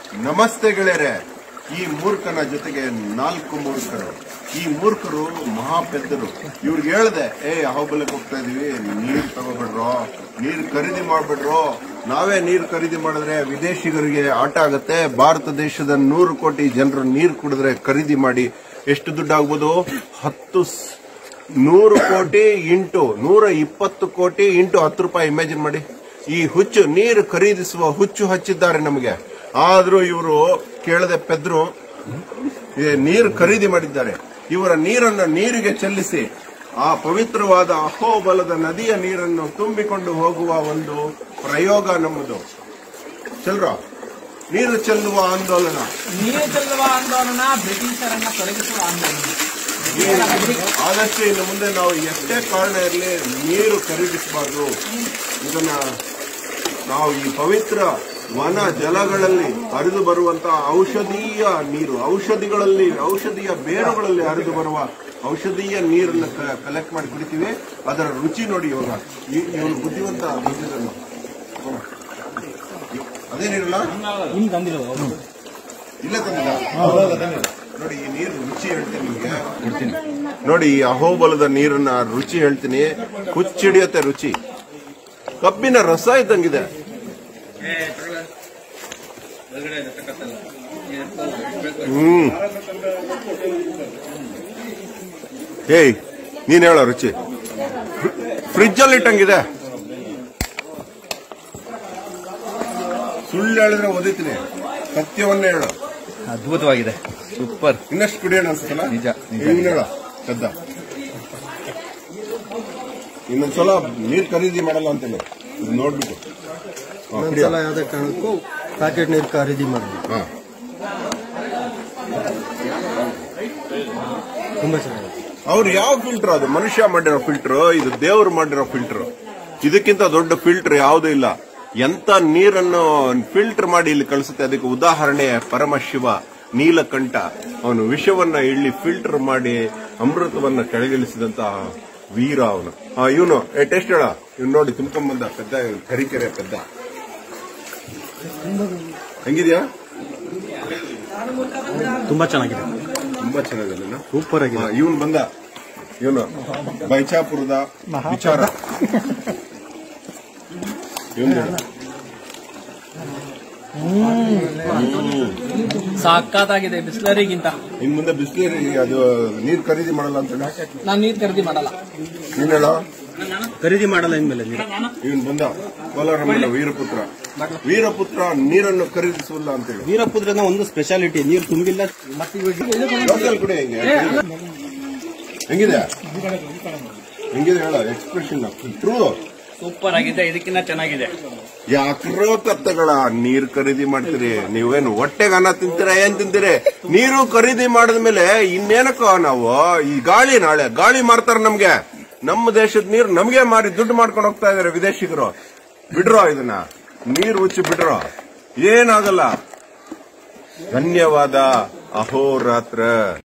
ನಮಸ್ತೆ ಗೆಳೆಯರೆ ಈ ಮೂರ್ಖನ ಜೊತೆಗೆ ನಾಲ್ಕು ಮೂರ್ಖರು ಈ ಮೂರ್ಖರು ಮಹಾಪೆದ್ದರು ಇವ್ರಿಗೆ ಹೇಳ್ದೆ ಏ ಅಹೋಬಲಕ್ಕೆ ಹೋಗ್ತಾ ಇದೀವಿ ನೀರ್ ತಗೋಬಿಡ್ರೋ ನೀರ್ ಖರೀದಿ ಮಾಡ್ಬಿಡ್ರೋ ನಾವೇ ನೀರ್ ಖರೀದಿ ಮಾಡಿದ್ರೆ ವಿದೇಶಿಗರಿಗೆ ಆಟ ಆಗತ್ತೆ ಭಾರತ ದೇಶದ ನೂರು ಕೋಟಿ ಜನರು ನೀರ್ ಕುಡಿದ್ರೆ ಖರೀದಿ ಮಾಡಿ ಎಷ್ಟು ದುಡ್ಡು ಆಗ್ಬೋದು ಹತ್ತು ಸ್- ನೂರು ಕೋಟಿ ಇಂಟು ನೂರ ಇಪ್ಪತ್ತು ಕೋಟಿ ಇಂಟು ಹತ್ತು ರೂಪಾಯಿ ಇಮ್ಯಾಜಿನ್ ಮಾಡಿ ಈ ಹುಚ್ಚು ನೀರು ಖರೀದಿಸುವ ಹುಚ್ಚು ಹಚ್ಚಿದ್ದಾರೆ ನಮಗೆ ಆದ್ರೂ ಇವರು ಕೇಳದೆ ಪೆದ್ರು ಈ ನೀರು ಖರೀದಿ ಮಾಡಿದ್ದಾರೆ ಇವರ ನೀರನ್ನು ನೀರಿಗೆ ಚೆಲ್ಲಿಸಿ ಆ ಪವಿತ್ರವಾದ ಅಹೋಬಲದ ನದಿಯ ನೀರನ್ನು ತುಂಬಿಕೊಂಡು ಹೋಗುವ ಒಂದು ಪ್ರಯೋಗ ನಮ್ಮದು ಚಲ್ರ ನೀರು ಚೆಲ್ಲುವ ಆಂದೋಲನ ನೀರು ಚೆಲ್ಲುವ ಆಂದೋಲನ ಬ್ರಿಟಿಷರನ್ನ ತೊಲಗಿಸುವ ಆಂದೋಲನ ಈ- ಆದಷ್ಟು ಇನ್ನು ಮುಂದೆ ನಾವು ಎಷ್ಟೇ ಕಾರಣ ಇರಲಿ ನೀರು ಖರೀದಿಸಬಾರ್ದು ಇದನ್ನ ನಾವು ಈ ಪವಿತ್ರ ವನ ಜಲಗಳಲ್ಲಿ ಹರಿದು ಬರುವಂತಹ ಔಷಧೀಯ ನೀರು ಔಷಧಿಗಳಲ್ಲಿ ಔಷಧೀಯ ಬೇರುಗಳಲ್ಲಿ ಹರಿದು ಬರುವ ಔಷಧೀಯ ನೀರನ್ನು ಕಲೆಕ್ಟ್ ಮಾಡಿ ಕುಡಿತೀವಿ ಅದರ ರುಚಿ ನೋಡಿ ಇವಾಗ ಈ- ಇವನು ಬುದ್ಧಿವಂತ ಬಂದಿದ್ದನ್ನು ಅದೇನಿರಲ್ಲ ಇನ್ನು ತಂದಿಲ್ಲ ಇಲ್ಲ ತಂದಿದ್ದ ನೋಡಿ ಈ ನೀರು ರುಚಿ ಹೇಳ್ತೀನಿ ನಿಮಗೆ ನೋಡಿ ಈ ಅಹೋಬಲದ ನೀರನ್ನ ರುಚಿ ಹೇಳ್ತೀನಿ ಹುಚ್ಚಿಡಿಯತ್ತೆ ರುಚಿ ಕಬ್ಬಿನ ರಸ ಇದ್ದಂಗಿದೆ ಹ್ಮ್ ಏಯ್ ನೀನ್ ಹೇಳೋ ರುಚಿ ಫ್ರಿಜ್ ಅಲ್ಲಿ ಇಟ್ಟಂಗಿದೆ ಸುಳ್ಳು ಹೇಳಿದ್ರೆ ಓದಿತೀನಿ ಸತ್ಯವನ್ನೇ ಹೇಳು ಅದ್ಭುತವಾಗಿದೆ ಸೂಪರ್ ಇನ್ನಷ್ಟು ಕುಡಿಯೋಣ ಅನ್ಸುತ್ತಲ್ಲ ನಿಜ, ನಿಜ, ಇವ್ನ್ ಹೇಳ ಶ್ರದ್ಧ ಇನ್ನೊಂದ್ಸಲ ನೀರ್ ಖರೀದಿ ಮಾಡಲ್ಲ ಅಂತೇಳಿ ಇದು ನೋಡ್ಬಿಟ್ಟು ಹಾ, ಕುಡಿಯೋ. ಒಂದ್ಸಲ ಯಾವುದೇ ಕಾರಣಕ್ಕೂ ಪ್ಯಾಕೆಟ್ ನೀರು ಖರೀದಿ ಮಾಡಿ ಹಾ. ತುಂಬಾ ಚೆನ್ನಾಗಿದೆ ಅವ್ರು ಯಾವ ಫಿಲ್ಟರ್ ಅದು ಮನುಷ್ಯ ಮಾಡಿರೋ ಫಿಲ್ಟರ್ ಇದು ದೇವ್ರು ಮಾಡಿರೋ ಫಿಲ್ಟರ್ ಇದಕ್ಕಿಂತ ದೊಡ್ಡ ಫಿಲ್ಟರ್ ಯಾವುದೂ ಇಲ್ಲ ಎಂತ ನೀರನ್ನು ಫಿಲ್ಟರ್ ಮಾಡಿ ಇಲ್ಲಿ ಕಳಿಸುತ್ತೆ ಅದಕ್ಕೆ ಉದಾಹರಣೆ ಪರಮಶಿವ ನೀಲಕಂಠ ಅವನು ವಿಷವನ್ನ ಇಲ್ಲಿ ಫಿಲ್ಟರ್ ಮಾಡಿ ಅಮೃತವನ್ನ ಕೆಳಗಿಳಿಸಿದಂತ ವೀರ ಅವನು ಇವನು ಏ ಟೆಸ್ಟ್ ಹೇಳ ಇವ್ನು ನೋಡಿ ತುಂಬ್ಕೊಂಡ್ ಬಂದ ಪೆದ್ದ ಇವ್ನು ಕರಿಕೆರೆ ಪೆದ್ದ ಹೆಂಗಿದ್ಯಾ ತುಂಬಾ ಚೆನ್ನಾಗಿದೆ ತುಂಬಾ ಚೆನ್ನಾಗಿದೆ ಸೂಪರ್ ಆಗಿದೆ ಇವನು ಬಂದ ಇವನು ಬೈಚಾಪುರದ ವಿಚಾರ ಇವನು ಸಾಕಾಗಿದೆ ಬಿಸ್ಲರಿಗಿಂತ ಇನ್ ಮುಂದೆ ಬಿಸಿನೀರಿ ಅದು ನೀರ್ ಖರೀದಿ ಮಾಡಲ್ಲ ಅಂತ ಹೇಳಿ ನಾನು ನೀರು ಖರೀದಿ ಮಾಡಲ್ಲ ನೀನ್ ಹೇಳ ಖರೀದಿ ಮಾಡಲ್ಲ ಇನ್ಮೇಲೆ ನೀರು ಇವನ್ ಬಂದ ಕೋಲಾರಮ್ಮನ ವೀರಪುತ್ರ ವೀರಪುತ್ರ ನೀರನ್ನು ಖರೀದಿಸಲ್ಲ ಅಂತೇಳಿ ವೀರಪುತ್ರದ ಒಂದು ಸ್ಪೆಷಾಲಿಟಿ ನೀರು ತುಂಬಿಲ್ಲ ಲೋಕಲ್ ಕುಡಿ ಹೆಂಗೆ ಹೆಂಗಿದೆ ಹೆಂಗಿದೆ ಹೇಳ ಎಕ್ಸ್ಪ್ರೆಷನ್ ಟ್ರೂ ಸೂಪರ್ ಆಗಿದೆ ಇದಕ್ಕಿಂತ ಚೆನ್ನಾಗಿದೆ ಯಾಕ್ರೋ ಕತ್ತಗಳ ನೀರ್ ಖರೀದಿ ಮಾಡ್ತೀರಿ ನೀವೇನು ಹೊಟ್ಟೆಗೆ ಅನ್ನ ತಿಂತೀರಾ ಏನ್ ತಿಂತೀರಿ ನೀರು ಖರೀದಿ ಮಾಡಿದ್ಮೇಲೆ ಇನ್ನೇನಕ್ಕೋ ನಾವು ಈ ಗಾಳಿ ನಾಳೆ ಗಾಳಿ ಮಾರ್ತಾರ ನಮ್ಗೆ ನಮ್ಮ ದೇಶದ ನೀರು ನಮ್ಗೆ ಮಾರಿ ದುಡ್ಡು ಮಾಡ್ಕೊಂಡು ಹೋಗ್ತಾ ಇದಾರೆ ವಿದೇಶಿಗರು ಬಿಡ್ರೋ ಇದನ್ನ ನೀರು ಉಚ್ಚಿ ಬಿಡ್ರೋ ಏನಾಗಲ್ಲ ಧನ್ಯವಾದ ಅಹೋರಾತ್ರ